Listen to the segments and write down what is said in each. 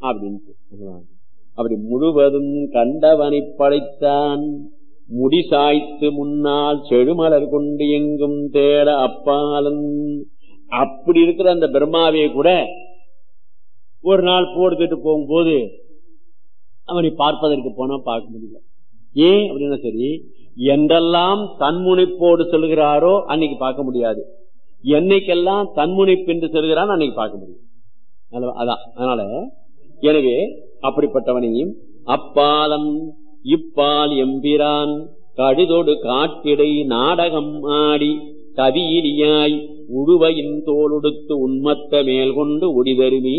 அப்படின்ட்டு அப்படி முழுவதும் கண்டவனை படைத்தான் முடி சாய்த்து முன்னால் செழுமலர் கொண்டு எங்கும் தேட அப்பாலன் அப்படி இருக்கிற அந்த பிரம்மாவை கூட ஒரு நாள் போடுத்துட்டு போகும்போது அவனை பார்ப்பதற்கு போனா பார்க்க முடியல ஏன் அப்படின்னா சரி என்றெல்லாம் தன்முனைப்போடு சொல்கிறாரோ அன்னைக்கு பார்க்க முடியாது என்னைக்கெல்லாம் தன்முனைப்பு என்று சொல்கிறான் அன்னைக்கு பார்க்க முடியும் அல்லவா? அதான் அதனால எனவே அப்படிப்பட்டவனையும் அப்பாலம் இப்பால் எம்பிரான் கடுதொடு காட்டிடை நாடகம் ஆடி கவியிலியாய் உடுவையின் தோலுடுத்து உண்மத்த மேல் கொண்டு ஒடிதருமே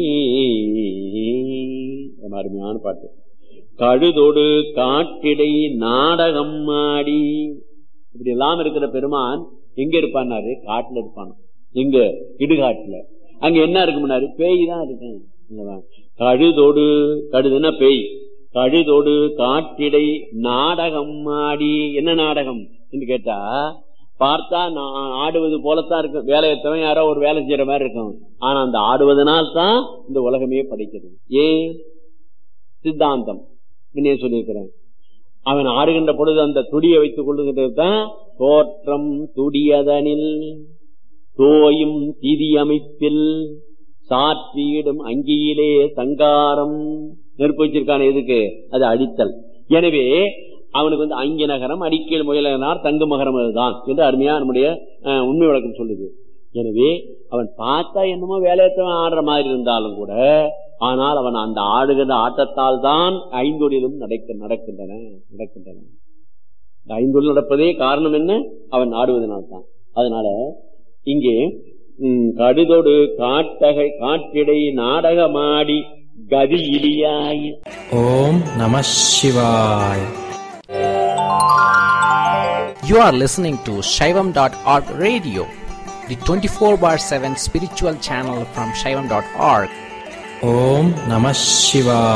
ரொம்ப அருமையான பாட்டு கழுதொடு காட்டிடை நாடகம் ஆடி இப்படி எல்லாம் இருக்கிற பெருமான் எங்க இருப்பான்னாரு காட்டுல இருப்பானோ எங்க இடுகாட்டுல அங்க என்ன இருக்கும்னாரு பேய் தான் இருக்கும் இல்லவா? கழுதொடு கழுதுன்னா பேய் கழுதொடு காட்டிடை நாடகம் ஆடி என்ன நாடகம் என்று கேட்டா பார்த்தா நான் ஆடுவது போலத்தான் இருக்கும் வேலையத்தவன் யாரோ ஒரு வேலை செய்யற மாதிரி இருக்கும் ஆனா அந்த ஆடுவதனால் தான் இந்த உலகமே படைக்கிறது ஏன் சித்தாந்தம் முன்னே சொல்லியிருக்கிறேன் அவன் ஆடுகின்ற பொழுது அந்த துடியை வைத்துக் கொள்ளுகின்றது தான் தோற்றம் துடியதனில் தோயும் திதி அமைப்பில் சாற்றியிடும் அங்கியிலே சங்காரம் நெருப்பு வச்சிருக்கான எதுக்கு அது அடித்தல் எனவே அவனுக்கு வந்து அங்கி நகரம் அடிக்கல் முயலனார் தங்கு மகரம் அதுதான் என்று அருமையா நம்முடைய அஹ், உண்மை விளக்கம் சொல்லுது எனவே அவன் பார்த்தா என்னமோ வேலையத்தவன் ஆடுற மாதிரி இருந்தாலும் கூட ஆனால் அவன் அந்த ஆடுகிற ஆட்டத்தால் தான் ஐந்தொழிலும் நடக்க நடக்கின்றன நடக்கின்றன இந்த ஐந்தொழில் நடப்பதே காரணம் என்ன அவன் ஆடுவதனால் தான் அதனால இங்கே ம், கடுதொடு காட்டகை காட்டிடை நாடகமாடி கதி இலியாய் ஓம் நம சிவாய் You are listening to Shaivam.org radio, the 24 bar 7 spiritual channel from Shaivam.org. Om Namah Shivaya.